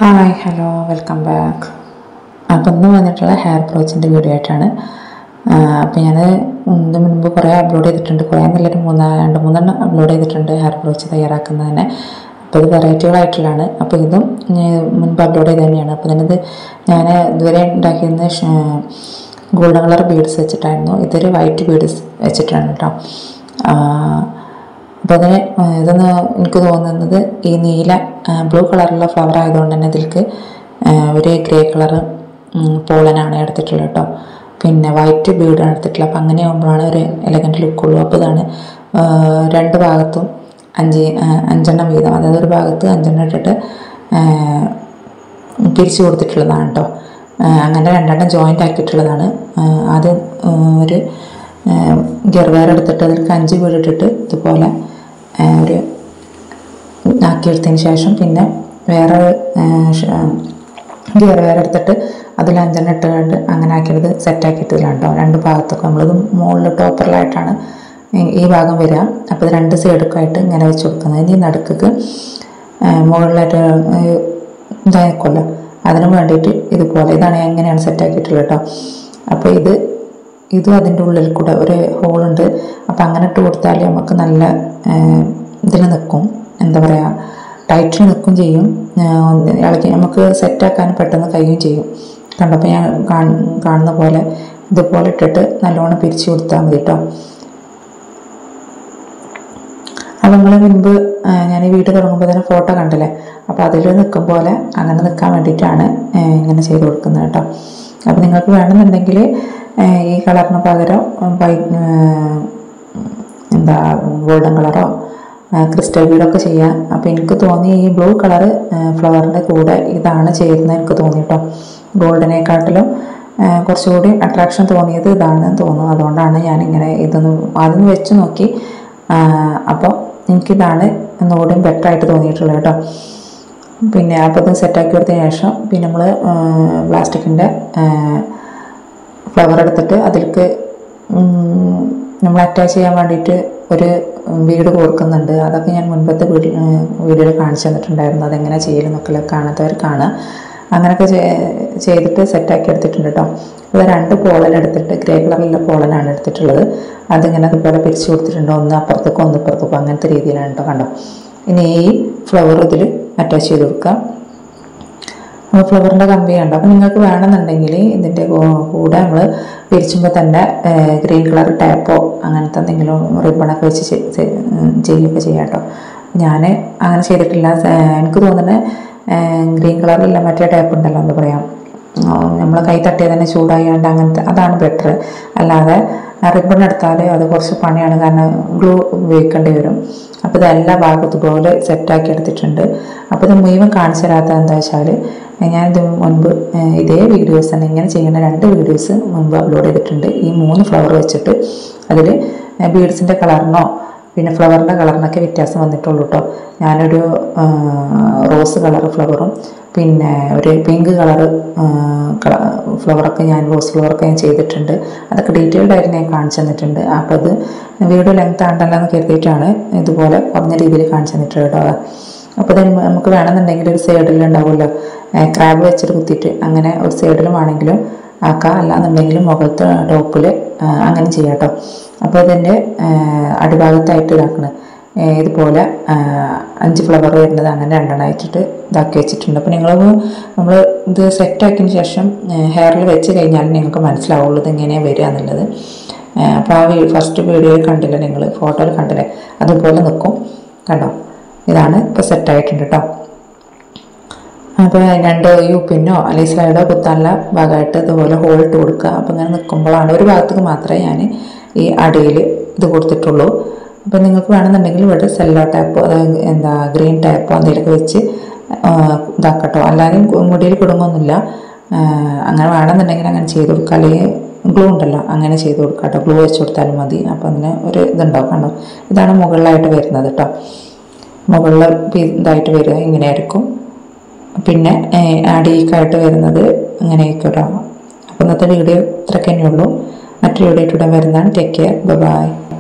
hi hello welcome back അപ്പം ഇന്ന് വന്നിട്ടുള്ള ഹെയർ ബ്രോച്ചിൻ്റെ വീഡിയോ ആയിട്ടാണ് അപ്പം ഞാൻ ഇതിന് മുൻപ് കുറേ അപ്ലോഡ് ചെയ്തിട്ടുണ്ട് കുറേ നല്ലൊരു മൂന്ന് രണ്ട് മൂന്നെണ്ണം അപ്ലോഡ് ചെയ്തിട്ടുണ്ട് ഹെയർ ബ്രോച്ച് തയ്യാറാക്കുന്നതിന് അപ്പോൾ ഇത് വെറൈറ്റികളായിട്ടുള്ളതാണ് അപ്പോൾ ഇതും ഞാൻ മുൻപ് അപ്ലോഡ് ചെയ്ത് തന്നെയാണ് അപ്പോൾ ഇതിനത് ഞാൻ ഇതുവരെ ഉണ്ടാക്കിയിരുന്ന ഗോൾഡൻ കളർ ബീഡ്സ് വെച്ചിട്ടായിരുന്നു ഇതൊരു വൈറ്റ് ബീഡ്സ് വെച്ചിട്ടാണ് കേട്ടോ അപ്പോൾ അതിന് ഇതൊന്ന് എനിക്ക് തോന്നുന്നത് ഈ നീല ബ്ലൂ കളറുള്ള ഫ്ലവർ ആയതുകൊണ്ട് തന്നെ ഇതിലേക്ക് ഒരു ഗ്രേ കളറ് പോളനാണ് എടുത്തിട്ടുള്ളത് കേട്ടോ പിന്നെ വൈറ്റ് ബീഡാണ് എടുത്തിട്ടുള്ളത് അപ്പം അങ്ങനെ ആകുമ്പോഴാണ് ഒരു എലഗൻറ്റ് ലുക്കുള്ളൂ അപ്പോൾ ഇതാണ് രണ്ട് ഭാഗത്തും അഞ്ച് അഞ്ചെണ്ണം വീതം അതായത് ഒരു ഭാഗത്ത് അഞ്ചെണ്ണം ഇട്ടിട്ട് പിരിച്ചു കൊടുത്തിട്ടുള്ളതാണ് കേട്ടോ അങ്ങനെ രണ്ടെണ്ണം ജോയിൻ്റ് ആക്കിയിട്ടുള്ളതാണ് ആദ്യം ഒരു ഗിയർ വയർ എടുത്തിട്ട് അതിലേക്ക് അഞ്ച് വീട് ഇട്ടിട്ട് ഇതുപോലെ ഒരു ആക്കിയെടുത്തതിന് ശേഷം പിന്നെ വേറെ ഗിയർ വയർ എടുത്തിട്ട് അതിൽ അഞ്ചെണ്ണം ഇട്ടുകൊണ്ട് അങ്ങനെ ആക്കിയത് സെറ്റാക്കിയിട്ടില്ലാണ് കേട്ടോ രണ്ട് ഭാഗത്തൊക്കെ നമ്മളിത് മുകളിൽ ടോപ്പറിലായിട്ടാണ് ഈ ഭാഗം വരിക അപ്പോൾ ഇത് രണ്ട് സൈഡൊക്കെ ആയിട്ട് ഇങ്ങനെ വെച്ച് കൊടുക്കുന്നത് ഇനി നടുക്ക് മുകളിലായിട്ട് ഇതായിക്കോല്ലോ അതിന് വേണ്ടിയിട്ട് ഇതുപോലെ ഇതാണ് എങ്ങനെയാണ് സെറ്റാക്കിയിട്ടുള്ളത് കേട്ടോ അപ്പോൾ ഇത് ഇതും അതിൻ്റെ ഉള്ളിൽ കൂടെ ഒരു ഹോളുണ്ട് അപ്പോൾ അങ്ങനെ ഇട്ട് കൊടുത്താൽ നമുക്ക് നല്ല ഇതിൽ നിൽക്കും എന്താ പറയുക ടൈറ്റിൽ നിൽക്കും ചെയ്യും ഇളക്കി നമുക്ക് സെറ്റാക്കാൻ പെട്ടെന്ന് കഴിയും ചെയ്യും കണ്ടപ്പോൾ ഞാൻ കാണുന്ന പോലെ ഇതുപോലെ ഇട്ടിട്ട് നല്ലോണം പിരിച്ചു കൊടുത്താൽ മതി കേട്ടോ അപ്പോൾ നിങ്ങൾ മുൻപ് ഞാൻ ഈ വീട് തുടങ്ങുമ്പോൾ തന്നെ ഫോട്ടോ കണ്ടില്ലേ അപ്പോൾ അതിൽ നിൽക്കും പോലെ അങ്ങനെ നിൽക്കാൻ വേണ്ടിയിട്ടാണ് ഇങ്ങനെ ചെയ്ത് കൊടുക്കുന്നത് കേട്ടോ അപ്പോൾ നിങ്ങൾക്ക് വേണമെന്നുണ്ടെങ്കിൽ ഈ കളറിന് പകരം എന്താ ഗോൾഡൻ കളറോ ക്രിസ്റ്റൽ ബീഡൊക്കെ ചെയ്യാം അപ്പോൾ എനിക്ക് തോന്നി ഈ ബ്ലൂ കളറ് ഫ്ലവറിൻ്റെ കൂടെ ഇതാണ് ചേരുന്നത് എനിക്ക് തോന്നി കേട്ടോ ഗോൾഡനെക്കാട്ടിലും കുറച്ചുകൂടി അട്രാക്ഷൻ തോന്നിയത് ഇതാണ് തോന്നുന്നു അതുകൊണ്ടാണ് ഞാനിങ്ങനെ ഇതൊന്ന് ആദ്യം വെച്ച് നോക്കി അപ്പോൾ എനിക്കിതാണ് ഒന്നുകൂടിയും ബെറ്റർ ആയിട്ട് തോന്നിയിട്ടുള്ളത് കേട്ടോ പിന്നെ അപ്പോൾ ഇത് സെറ്റാക്കി കൊടുത്തതിന് ശേഷം പിന്നെ നമ്മൾ പ്ലാസ്റ്റിക്കിൻ്റെ ഫ്ലവർ എടുത്തിട്ട് അതിലേക്ക് നമ്മൾ അറ്റാച്ച് ചെയ്യാൻ വേണ്ടിയിട്ട് ഒരു വീട് കോർക്കുന്നുണ്ട് അതൊക്കെ ഞാൻ മുൻപത്തെ വീഡിയോ വീഡിയോയിൽ കാണിച്ചു തന്നിട്ടുണ്ടായിരുന്നു അതെങ്ങനെ ചെയ്യലെന്നൊക്കെ കാണാത്തവർ കാണുക അങ്ങനെയൊക്കെ ചെയ്തിട്ട് സെറ്റാക്കി എടുത്തിട്ടുണ്ട് കേട്ടോ ഇത് രണ്ട് പോളൻ എടുത്തിട്ട് ഗ്രേ കളറിലുള്ള പോളനാണ് എടുത്തിട്ടുള്ളത് അതിങ്ങനെ അതുപോലെ പിരിച്ചു കൊടുത്തിട്ടുണ്ട് ഒന്ന് അപ്പുറത്തേക്കും ഒന്ന് ഇപ്പുറത്തേക്കും അങ്ങനത്തെ രീതിയിലാണ് കേട്ടോ കണ്ടോ ഇനി ഈ ഫ്ലവർ ഇതിൽ അറ്റാച്ച് ചെയ്ത് കൊടുക്കാം അപ്പോൾ ഫ്ലവറിൻ്റെ കമ്പി ഉണ്ട് അപ്പോൾ നിങ്ങൾക്ക് വേണമെന്നുണ്ടെങ്കിൽ ഇതിൻ്റെ കൂടെ നമ്മൾ പിരിച്ചുമ്പോൾ തന്നെ ഗ്രീൻ കളർ ടാപ്പോ അങ്ങനത്തെ എന്തെങ്കിലും റിബണൊക്കെ വെച്ച് ചെയ്യുകയൊക്കെ ചെയ്യാം കേട്ടോ ഞാൻ അങ്ങനെ ചെയ്തിട്ടില്ല എനിക്ക് തോന്നുന്നത് ഗ്രീൻ കളറിലുള്ള മറ്റേ ടാപ്പ് ഉണ്ടല്ലോ എന്താ പറയുക നമ്മൾ കൈ തട്ടിയാൽ തന്നെ ചൂടായാണ്ട് അങ്ങനത്തെ അതാണ് ബെറ്റർ അല്ലാതെ റിബൺ എടുത്താൽ അത് കുറച്ച് പണിയാണ് കാരണം ഗ്ലൂ ഉപയോഗിക്കേണ്ടി വരും അപ്പോൾ ഇത് എല്ലാ ഭാഗത്തും പോലെ സെറ്റാക്കി എടുത്തിട്ടുണ്ട് അപ്പോൾ ഇത് മുഴുവൻ കാണിച്ചു തരാത്തത് എന്താ വെച്ചാൽ ഞാനിത് മുൻപ് ഇതേ വീഡിയോസ് തന്നെ ഇങ്ങനെ ചെയ്യുന്ന രണ്ട് വീഡിയോസ് മുൻപ് അപ്ലോഡ് ചെയ്തിട്ടുണ്ട് ഈ മൂന്ന് ഫ്ലവർ വെച്ചിട്ട് അതിൽ ബീഡ്സിൻ്റെ കളറിനോ പിന്നെ ഫ്ലവറിൻ്റെ കളറിനൊക്കെ വ്യത്യാസം വന്നിട്ടുള്ളൂ കേട്ടോ ഞാനൊരു റോസ് കളർ ഫ്ലവറും പിന്നെ ഒരു പിങ്ക് കളറ് ഫ്ലവറൊക്കെ ഞാൻ റോസ് ഫ്ലവറൊക്കെ ഞാൻ ചെയ്തിട്ടുണ്ട് അതൊക്കെ ഡീറ്റെയിൽഡ് ആയിട്ട് ഞാൻ കാണിച്ചു തന്നിട്ടുണ്ട് അപ്പോൾ അത് വീഡിയോ ലെങ്ത് ആണ്ടല്ലോ എന്ന് കരുതിയിട്ടാണ് ഇതുപോലെ കുറഞ്ഞ രീതിയിൽ കാണിച്ചു തന്നിട്ടുണ്ട് കേട്ടോ അപ്പോൾ ഇത് നമുക്ക് വേണമെന്നുണ്ടെങ്കിൽ ഒരു സൈഡിൽ ഉണ്ടാവുമല്ലോ ക്രാബ് വെച്ചിട്ട് കുത്തിയിട്ട് അങ്ങനെ ഒരു സൈഡിലും ആണെങ്കിലും ആക്കാം അല്ലാന്നുണ്ടെങ്കിൽ മുഖത്ത് ടോപ്പിൽ അങ്ങനെ ചെയ്യാം കേട്ടോ അപ്പോൾ ഇതിൻ്റെ അടിഭാഗത്തായിട്ട് ഇതാക്കണം ഇതുപോലെ അഞ്ച് ഫ്ലവർ വരുന്നത് അങ്ങനെ രണ്ടെണ്ണം അയച്ചിട്ട് ഇതാക്കി വെച്ചിട്ടുണ്ട് അപ്പോൾ നിങ്ങൾ നമ്മൾ ഇത് സെറ്റാക്കിയതിന് ശേഷം ഹെയറിൽ വെച്ച് കഴിഞ്ഞാൽ നിങ്ങൾക്ക് മനസ്സിലാവുള്ളൂ ഇത് എങ്ങനെയാണ് വരിക എന്നുള്ളത് അപ്പോൾ ആ ഫസ്റ്റ് വീഡിയോയിൽ കണ്ടില്ല നിങ്ങൾ ഫോട്ടോയിൽ കണ്ടില്ലേ അതുപോലെ നിൽക്കും കണ്ടോ ഇതാണ് ഇപ്പോൾ സെറ്റായിട്ടുണ്ട് കേട്ടോ അപ്പോൾ രണ്ട് യു പിന്നോ അല്ലെങ്കിൽ സ്ലൈഡോ കുത്താനുള്ള ഭാഗമായിട്ട് ഇതുപോലെ ഹോൾ ഇട്ട് കൊടുക്കുക അപ്പോൾ ഇങ്ങനെ നിൽക്കുമ്പോഴാണ് ഒരു ഭാഗത്തേക്ക് മാത്രമേ ഞാൻ ഈ അടിയിൽ ഇത് കൊടുത്തിട്ടുള്ളൂ അപ്പോൾ നിങ്ങൾക്ക് വേണമെന്നുണ്ടെങ്കിൽ ഇവിടെ സെല്ലോ ടാപ്പോ അതായത് എന്താ ഗ്രീൻ ടാപ്പോ എന്തെങ്കിലുമൊക്കെ വെച്ച് ഇതാക്കട്ടോ അല്ലാതെ മുടിയിൽ കുടുങ്ങൊന്നുമില്ല അങ്ങനെ വേണമെന്നുണ്ടെങ്കിൽ അങ്ങനെ ചെയ്ത് കൊടുക്കുക അല്ലെങ്കിൽ ഗ്ലൂ ഉണ്ടല്ലോ അങ്ങനെ ചെയ്ത് കൊടുക്കുക കേട്ടോ ഗ്ലൂ വെച്ച് കൊടുത്താലും മതി അപ്പോൾ അതിന് ഒരു ഇതുണ്ടാവും കണ്ടോ ഇതാണ് മുകളിലായിട്ട് വരുന്നത് കേട്ടോ മുകളിൽ ഇതായിട്ട് വരിക ഇങ്ങനെയായിരിക്കും പിന്നെ അടിയിക്കായിട്ട് വരുന്നത് ഇങ്ങനെയൊക്കെ കേട്ടോ അപ്പോൾ ഇന്നത്തെ വീഡിയോ ഇത്രയൊക്കെ തന്നെയുള്ളൂ മറ്റൊരു വീഡിയോ ഇട്ടുടൻ വരുന്നതാണ് ടേക്ക് കെയർ ബൈ